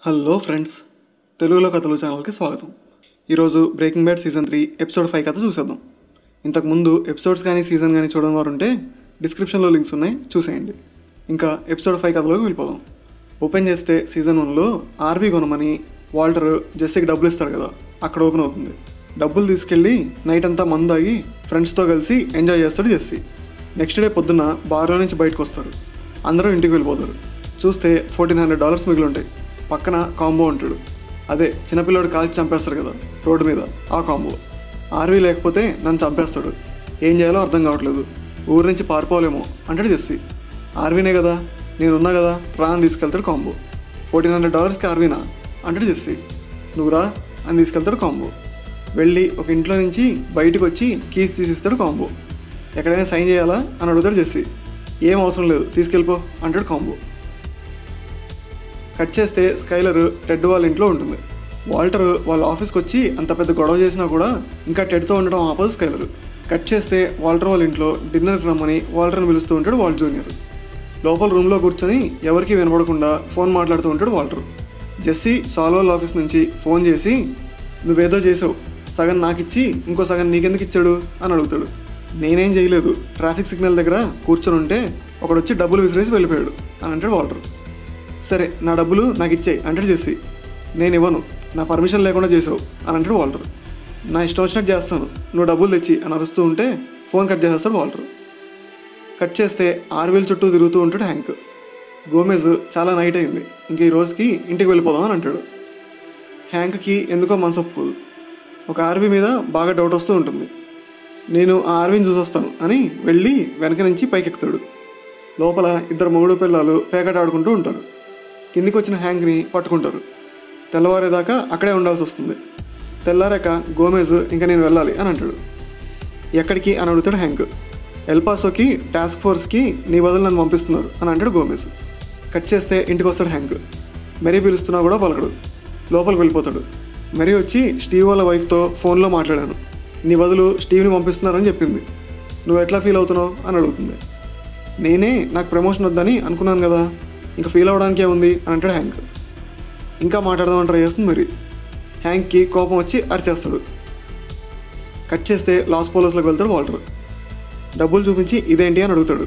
hello friends తెలుగులో కథలు ఛానల్కి స్వాగతం ఈరోజు Breaking Bad season three episode five కథ చూసేద్దాం ఇంతకుముందు ఎపిసోడ్స్ కానీ సీజన్ కానీ చూడని వారు ఉంటే డిస్క్రిప్షన్లో లింక్స్ ఉన్నాయి చూసేయండి ఇంకా ఎపిసోడ్ ఫైవ్ కథలోకి వెళ్ళిపోదాం ఓపెన్ చేస్తే సీజన్ వన్లో ఆర్వీ కొనమని వాల్టర్ జెస్సీకి డబ్బులు ఇస్తాడు కదా అక్కడ ఓపెన్ అవుతుంది డబ్బులు తీసుకెళ్ళి నైట్ అంతా మందు తాగి ఫ్రెండ్స్తో కలిసి ఎంజాయ్ చేస్తాడు జెస్సీ నెక్స్ట్ డే పొద్దున్న బార్లో నుంచి బయటకు వస్తారు అందరూ ఇంటికి వెళ్ళిపోతారు చూస్తే ఫోర్టీన్ హండ్రెడ్ డాలర్స్ మిగిలి ఉంటాయి పక్కన కాంబో ఉంటాడు అదే చిన్నపిల్లాడు కాల్చి చంపేస్తారు కదా రోడ్డు మీద ఆ కాంబో ఆర్వీ లేకపోతే నన్ను చంపేస్తాడు ఏం చేయాలో అర్థం కావట్లేదు ఊరి నుంచి పారిపోలేమో అంటాడు జెస్సీ ఆర్వీనే కదా నేనున్నా కదా రా అని తీసుకెళ్తాడు కాంబో ఫోర్టీన్ హండ్రెడ్ డాలర్స్కి ఆర్వీనా అంటాడు జెస్సీ నువ్వు రా అని తీసుకెళ్తాడు కాంబో వెళ్ళి ఒక ఇంట్లో నుంచి బయటకు వచ్చి కీస్ తీసిస్తాడు కాంబో ఎక్కడైనా సైన్ చేయాలా అని అడుగుతాడు జెస్సీ ఏం అవసరం లేదు తీసుకెళ్ళిపో అంటాడు కాంబో కట్ చేస్తే స్కైలర్ టెడ్ వాళ్ళ ఇంట్లో ఉంటుంది వాల్టర్ వాళ్ళ ఆఫీస్కి వచ్చి అంత పెద్ద గొడవ చేసినా కూడా ఇంకా టెడ్తో ఉండడం ఆపదు స్కైలర్ కట్ చేస్తే వాల్టర్ వాళ్ళ ఇంట్లో డిన్నర్కి రమ్మని వాల్టర్ని పిలుస్తూ ఉంటాడు వాల్ట్ జూనియర్ లోపల రూమ్లో కూర్చొని ఎవరికీ వినపడకుండా ఫోన్ మాట్లాడుతూ ఉంటాడు వాల్టర్ జెస్సీ సాల్వల్ ఆఫీస్ నుంచి ఫోన్ చేసి నువ్వేదో చేసావు సగం నాకు ఇచ్చి ఇంకో సగం నీకెందుకు ఇచ్చాడు అని అడుగుతాడు నేనేం చేయలేదు ట్రాఫిక్ సిగ్నల్ దగ్గర కూర్చొని ఉంటే ఒకడు వచ్చి డబ్బులు విసిరేసి వెళ్ళిపోయాడు అని అంటాడు వాల్టర్ సరే నా డబ్బులు నాకు ఇచ్చేయి అంటాడు జెస్సీ నేను ఇవ్వను నా పర్మిషన్ లేకుండా చేసావు అని అంటాడు వాల్టర్ నా ఇష్టం వచ్చినట్టు చేస్తాను నువ్వు డబ్బులు తెచ్చి అని అరుస్తూ ఉంటే ఫోన్ కట్ చేసేస్తాడు వాల్టర్ కట్ చేస్తే ఆరువేలు చుట్టూ తిరుగుతూ ఉంటాడు హ్యాంక్ గోమెజ్ చాలా నైట్ అయింది ఇంక ఈ రోజుకి ఇంటికి వెళ్ళిపోదాం అని అంటాడు హ్యాంక్కి ఎందుకో మనసు ఒప్పుకోదు ఒక ఆర్వీ మీద బాగా డౌట్ వస్తూ ఉంటుంది నేను ఆ ఆర్వీని చూసి వస్తాను అని వెళ్ళి వెనక నుంచి పైకెక్కుతాడు లోపల ఇద్దరు మొగుడు పిల్లలు పేకట ఆడుకుంటూ ఉంటారు కిందికి వచ్చిన హ్యాంక్ని పట్టుకుంటారు తెల్లవారేదాకా అక్కడే ఉండాల్సి వస్తుంది తెల్లారాక గోమేజ్ ఇంకా నేను వెళ్ళాలి అని అంటాడు ఎక్కడికి అని అడుగుతాడు హ్యాంక్ ఎల్పాసోకి టాస్క్ ఫోర్స్కి నీ బదులు నన్ను పంపిస్తున్నారు అని అంటాడు గోమేజ్ కట్ చేస్తే ఇంటికి వస్తాడు హ్యాంక్ మెరీ పిలుస్తున్నా కూడా పలకడు లోపలికి వెళ్ళిపోతాడు మెరీ వచ్చి స్టీవ్ వాళ్ళ వైఫ్తో ఫోన్లో మాట్లాడాను నీ బదులు స్టీవ్ని పంపిస్తున్నారని చెప్పింది నువ్వు ఎట్లా ఫీల్ అవుతున్నావు అని అడుగుతుంది నేనే నాకు ప్రమోషన్ వద్దని అనుకున్నాను కదా ఇంకా ఫీల్ అవ్వడానికే ఉంది అని అంటాడు హ్యాంక్ ఇంకా మాట్లాడదామని ట్రై చేస్తుంది మరి హ్యాంక్కి కోపం వచ్చి అరిచేస్తాడు కట్ చేస్తే లాస్ పోలోస్లోకి వెళ్తాడు వాల్టర్ డబ్బులు చూపించి ఇదేంటి అని అడుగుతాడు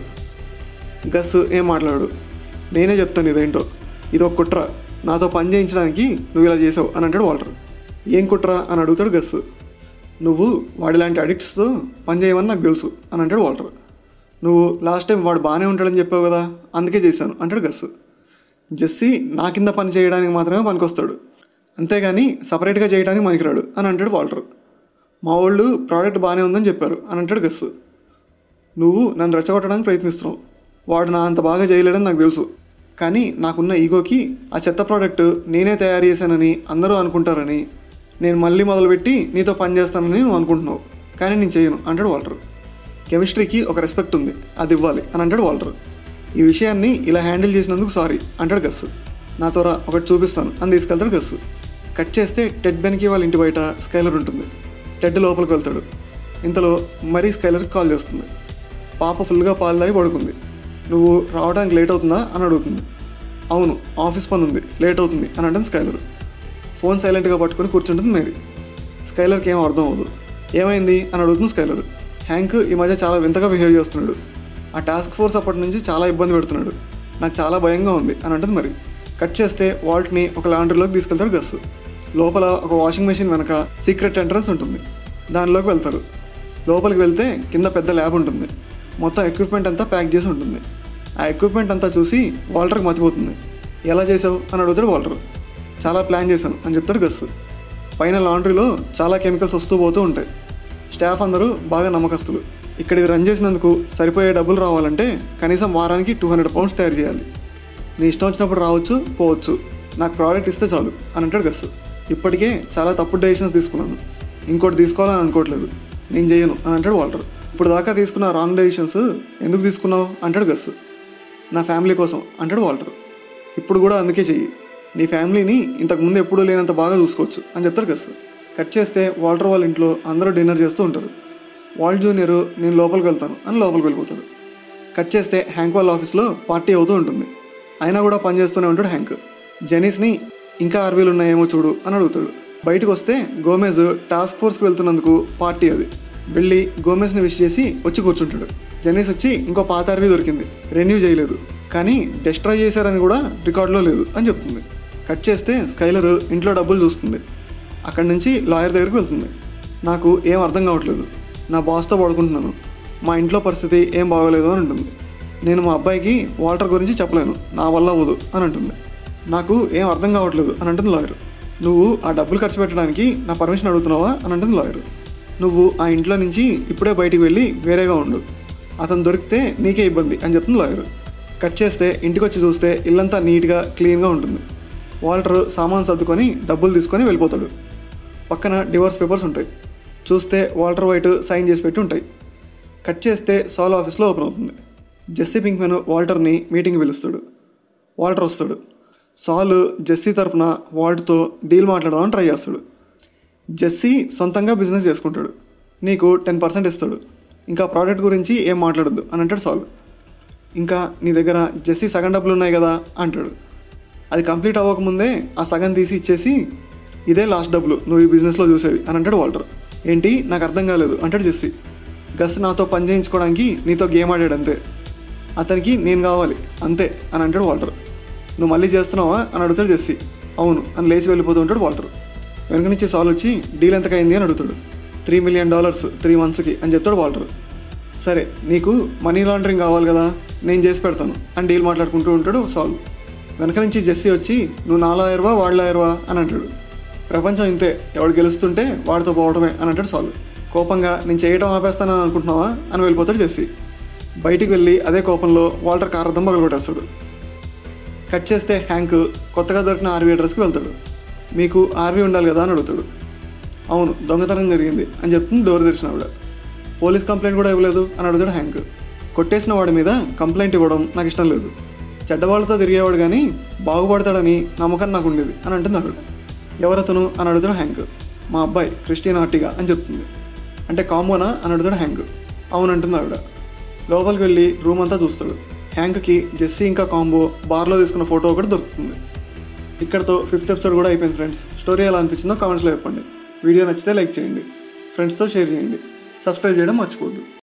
గస్ ఏం మాట్లాడు నేనే చెప్తాను ఇదేంటో ఇది ఒక కుట్ర నాతో పని చేయించడానికి నువ్వు ఇలా చేసావు అని అంటాడు వాల్టర్ ఏం కుట్ర అని అడుగుతాడు గస్ నువ్వు వాడిలాంటి అడిక్ట్స్తో పని చేయమని నాకు తెలుసు అని అంటాడు వాల్టర్ నువ్వు లాస్ట్ టైం వాడు బాగానే ఉంటాడని చెప్పావు కదా అందుకే చేశాను అంటాడు గస్ జెస్సీ నా కింద పని చేయడానికి మాత్రమే పనికొస్తాడు అంతేగాని సపరేట్గా చేయడానికి పనికిరాడు అని అంటాడు వాల్టర్ మా వాళ్ళు ప్రోడక్ట్ బాగానే ఉందని చెప్పారు అని అంటాడు గస్ నువ్వు నన్ను రెచ్చగొట్టడానికి ప్రయత్నిస్తున్నావు వాడు నా అంత బాగా చేయలేడని నాకు తెలుసు కానీ నాకున్న ఈగోకి ఆ చెత్త ప్రోడక్ట్ నేనే తయారు చేశానని అందరూ అనుకుంటారని నేను మళ్ళీ మొదలుపెట్టి నీతో పని చేస్తానని నువ్వు అనుకుంటున్నావు కానీ నేను చేయను అంటాడు వాల్టర్ కెమిస్ట్రీకి ఒక రెస్పెక్ట్ ఉంది అది ఇవ్వాలి అని అంటాడు వాల్టర్ ఈ విషయాన్ని ఇలా హ్యాండిల్ చేసినందుకు సారీ అంటాడు గస్సు నాతో రా ఒకటి చూపిస్తాను అని తీసుకెళ్తాడు గస్సు కట్ చేస్తే టెడ్ బెన్కి వాళ్ళ ఇంటి బయట స్కైలర్ ఉంటుంది టెడ్ లోపలికి వెళ్తాడు ఇంతలో మరీ స్కైలర్కి కాల్ చేస్తుంది పాప ఫుల్గా పాలు తాగి పడుకుంది నువ్వు రావడానికి లేట్ అవుతుందా అని అడుగుతుంది అవును ఆఫీస్ పని ఉంది లేట్ అవుతుంది అని అంటుంది స్కైలర్ ఫోన్ సైలెంట్గా పట్టుకొని కూర్చుంటుంది మేరీ స్కైలర్కి ఏం అర్థం అవ్వదు ఏమైంది అని అడుగుతుంది స్కైలర్ హ్యాంక్ ఈ మధ్య చాలా వింతగా బిహేవ్ చేస్తున్నాడు ఆ టాస్క్ ఫోర్స్ అప్పటి నుంచి చాలా ఇబ్బంది పెడుతున్నాడు నాకు చాలా భయంగా ఉంది అని అంటుంది మరి కట్ చేస్తే వాల్ట్ని ఒక లాండ్రీలోకి తీసుకెళ్తాడు గస్సు లోపల ఒక వాషింగ్ మెషిన్ వెనక సీక్రెట్ ఎంట్రన్స్ ఉంటుంది దానిలోకి వెళ్తారు లోపలికి వెళ్తే కింద పెద్ద ల్యాబ్ ఉంటుంది మొత్తం ఎక్విప్మెంట్ అంతా ప్యాక్ చేసి ఉంటుంది ఆ ఎక్విప్మెంట్ అంతా చూసి వాల్టర్కి మతిపోతుంది ఎలా చేసావు అని అడుగుతాడు వాల్టర్ చాలా ప్లాన్ చేశాను అని చెప్తాడు గస్సు పైన లాండ్రీలో చాలా కెమికల్స్ వస్తూ పోతూ ఉంటాయి స్టాఫ్ అందరూ బాగా నమ్మకస్తులు ఇక్కడ ఇది రన్ చేసినందుకు సరిపోయే డబ్బులు రావాలంటే కనీసం వారానికి టూ హండ్రెడ్ పౌండ్స్ తయారు చేయాలి నీ ఇష్టం వచ్చినప్పుడు రావచ్చు పోవచ్చు నాకు ప్రోడక్ట్ ఇస్తే చాలు అని అంటాడు గస్సు ఇప్పటికే చాలా తప్పుడు డెసిషన్స్ తీసుకున్నాను ఇంకోటి తీసుకోవాలని అనుకోవట్లేదు నేను చేయను అని అంటాడు వాల్టర్ ఇప్పుడు దాకా తీసుకున్న రాంగ్ డెసిషన్స్ ఎందుకు తీసుకున్నావు అంటాడు గస్సు నా ఫ్యామిలీ కోసం అంటాడు వాల్టర్ ఇప్పుడు కూడా అందుకే చెయ్యి నీ ఫ్యామిలీని ఇంతకు ముందు ఎప్పుడూ లేనంత బాగా చూసుకోవచ్చు అని చెప్తాడు గస్ కట్ చేస్తే వాల్టర్ వాళ్ళ ఇంట్లో అందరూ డిన్నర్ చేస్తూ ఉంటారు వాల్ట్ జూనియర్ నేను లోపలికి వెళ్తాను అని లోపలికి వెళ్ళిపోతాడు కట్ చేస్తే హ్యాంక్ వాళ్ళ ఆఫీస్లో పార్టీ అవుతూ ఉంటుంది అయినా కూడా పనిచేస్తూనే ఉంటాడు హ్యాంక్ జెనీస్ని ఇంకా ఆర్వీలు ఉన్నాయేమో చూడు అని అడుగుతాడు బయటకు వస్తే గోమెజ్ టాస్క్ ఫోర్స్కి వెళ్తున్నందుకు పార్టీ అది వెళ్ళి గోమెజ్ని విష్ చేసి వచ్చి కూర్చుంటాడు జెన్నీస్ వచ్చి ఇంకో పాత ఆర్వీ దొరికింది రెన్యూ చేయలేదు కానీ డెస్ట్రాయ్ చేశారని కూడా రికార్డులో లేదు అని చెప్తుంది కట్ చేస్తే స్కైలర్ ఇంట్లో డబ్బులు చూస్తుంది అక్కడి నుంచి లాయర్ దగ్గరికి వెళ్తుంది నాకు ఏం అర్థం కావట్లేదు నా బాస్తో పడుకుంటున్నాను మా ఇంట్లో పరిస్థితి ఏం బాగోలేదు అని ఉంటుంది నేను మా అబ్బాయికి వాల్టర్ గురించి చెప్పలేను నా వల్ల అవ్వదు అని అంటుంది నాకు ఏం అర్థం కావట్లేదు అని అంటుంది లాయర్ నువ్వు ఆ డబ్బులు ఖర్చు పెట్టడానికి నా పర్మిషన్ అడుగుతున్నావా అని అంటుంది లాయర్ నువ్వు ఆ ఇంట్లో నుంచి ఇప్పుడే బయటికి వెళ్ళి వేరేగా ఉండు అతను దొరికితే నీకే ఇబ్బంది అని చెప్తుంది లాయర్ కట్ చేస్తే ఇంటికి వచ్చి చూస్తే ఇల్లంతా నీట్గా క్లీన్గా ఉంటుంది వాల్టర్ సామాన్ సర్దుకొని డబ్బులు తీసుకొని వెళ్ళిపోతాడు పక్కన డివోర్స్ పేపర్స్ ఉంటాయి చూస్తే వాల్టర్ వైట్ సైన్ చేసి పెట్టి ఉంటాయి కట్ చేస్తే సాల్ ఆఫీస్లో ఓపెన్ అవుతుంది జెస్సీ పింక్మెన్ వాల్టర్ని మీటింగ్ పిలుస్తాడు వాల్టర్ వస్తాడు సాల్ జెస్సీ తరపున వాల్ట్తో డీల్ మాట్లాడదామని ట్రై చేస్తాడు జెస్సీ సొంతంగా బిజినెస్ చేసుకుంటాడు నీకు టెన్ పర్సెంట్ ఇస్తాడు ఇంకా ప్రోడక్ట్ గురించి ఏం మాట్లాడద్దు అని అంటాడు సాల్ ఇంకా నీ దగ్గర జెస్సీ సగం డబ్బులు ఉన్నాయి కదా అంటాడు అది కంప్లీట్ అవ్వకముందే ఆ సగం తీసి ఇచ్చేసి ఇదే లాస్ట్ డబ్బులు నువ్వు ఈ బిజినెస్లో చూసేవి అని అంటాడు వాల్టర్ ఏంటి నాకు అర్థం కాలేదు అంటాడు జెస్సీ గస్ నాతో పని చేయించుకోవడానికి నీతో గేమ్ ఆడాడు అంతే అతనికి నేను కావాలి అంతే అని అంటాడు వాల్టర్ నువ్వు మళ్ళీ చేస్తున్నావా అని అడుగుతాడు జెస్సీ అవును అని లేచి వెళ్ళిపోతూ ఉంటాడు వాల్టర్ వెనక నుంచి సాల్ వచ్చి డీల్ ఎంతకైంది అని అడుగుతాడు త్రీ మిలియన్ డాలర్స్ త్రీ మంత్స్కి అని చెప్తాడు వాల్టర్ సరే నీకు మనీ లాండరింగ్ కావాలి కదా నేను చేసి పెడతాను అని డీల్ మాట్లాడుకుంటూ ఉంటాడు సాల్ వెనక నుంచి జెస్సీ వచ్చి నువ్వు నా లాయర్వా వాడు లాయర్వా అని అంటాడు ప్రపంచం ఇంతే ఎవడు గెలుస్తుంటే వాడితో పోవడమే అని అంటాడు సాల్ కోపంగా నేను చేయడం ఆపేస్తానని అనుకుంటున్నావా అని వెళ్ళిపోతాడు జెస్సీ బయటికి వెళ్ళి అదే కోపంలో వాల్టర్ కార్ అద్దం పగలగొట్టేస్తాడు కట్ చేస్తే హ్యాంక్ కొత్తగా దొరికిన ఆర్వీ అడ్రస్కి వెళ్తాడు మీకు ఆర్వీ ఉండాలి కదా అని అడుగుతాడు అవును దొంగతనం జరిగింది అని చెప్తుంది డోర్ తెరిచిన ఆవిడ పోలీస్ కంప్లైంట్ కూడా ఇవ్వలేదు అని అడుగుతాడు హ్యాంక్ కొట్టేసిన వాడి మీద కంప్లైంట్ ఇవ్వడం నాకు ఇష్టం లేదు చెడ్డవాళ్ళతో తిరిగేవాడు కానీ బాగుపడతాడని నమ్మకం నాకు ఉండేది అని అంటుంది ఆవిడ ఎవరతను అని అడుగుతాడు హ్యాంక్ మా అబ్బాయి క్రిస్టియన్ ఆర్టిగా అని చెప్తుంది అంటే కాంబోనా అని అడుగుతాడు హ్యాంక్ అవునంటుంది ఆవిడ లోపలికి వెళ్ళి రూమ్ అంతా చూస్తాడు హ్యాంక్కి జెస్సీ ఇంకా కాంబో బార్లో తీసుకున్న ఫోటో ఒకటి దొరుకుతుంది ఇక్కడతో ఫిఫ్త్ ఎపిసోడ్ కూడా అయిపోయింది ఫ్రెండ్స్ స్టోరీ ఎలా అనిపించిందో కామెంట్స్లో చెప్పండి వీడియో నచ్చితే లైక్ చేయండి ఫ్రెండ్స్తో షేర్ చేయండి సబ్స్క్రైబ్ చేయడం మర్చిపోద్దు